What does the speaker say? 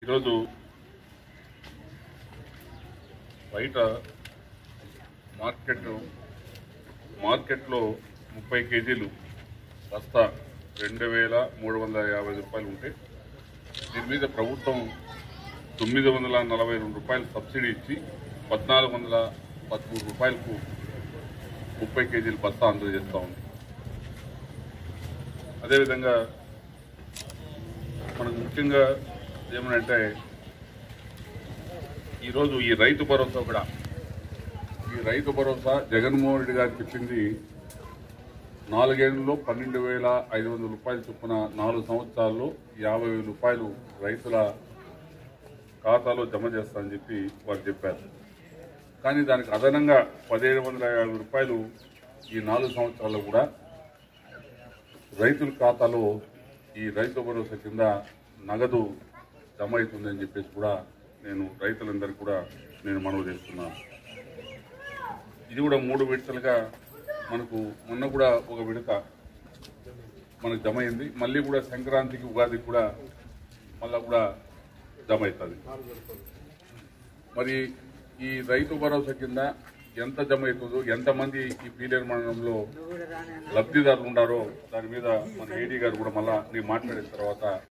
ఈరోజు బయట మార్కెట్ మార్కెట్లో ముప్పై కేజీలు బస్తా రెండు వేల మూడు వందల యాభై రూపాయలు ఉంటే దీని మీద ప్రభుత్వం తొమ్మిది వందల నలభై రెండు రూపాయలు సబ్సిడీ ఇచ్చి పద్నాలుగు వందల పదమూడు రూపాయలకు ముప్పై కేజీల బస్తా అందజేస్తూ ఉంది అదేవిధంగా మనకు ముఖ్యంగా ఏమనంటే ఈరోజు ఈ రైతు భరోసా కూడా ఈ రైతు భరోసా జగన్మోహన్ రెడ్డి గారు చెప్పింది నాలుగేళ్లలో పన్నెండు వేల ఐదు వందల రూపాయలు చొప్పున నాలుగు సంవత్సరాల్లో యాభై వేల రూపాయలు రైతుల ఖాతాలో జమ చేస్తామని చెప్పి వారు చెప్పారు కానీ దానికి అదనంగా పదిహేడు వందల యాభై రూపాయలు ఈ నాలుగు సంవత్సరాల్లో కూడా రైతుల ఖాతాలో ఈ రైతు భరోసా కింద నగదు జమ అవుతుందని చెప్పేసి కూడా నేను రైతులందరికీ కూడా నేను మనవి చేస్తున్నాను ఇది కూడా మూడు విడతలుగా మనకు మొన్న కూడా ఒక విడత మనకు జమ అయింది మళ్ళీ కూడా సంక్రాంతికి ఉగాదికి కూడా మళ్ళా కూడా జమ అవుతుంది మరి ఈ రైతు భరోసా కింద ఎంత జమ అవుతుందో ఎంతమంది ఈ పీలేరు మండలంలో లబ్ధిదారులు ఉన్నారో దాని మీద మన ఏడీ గారు కూడా మళ్ళా నేను మాట్లాడిన తర్వాత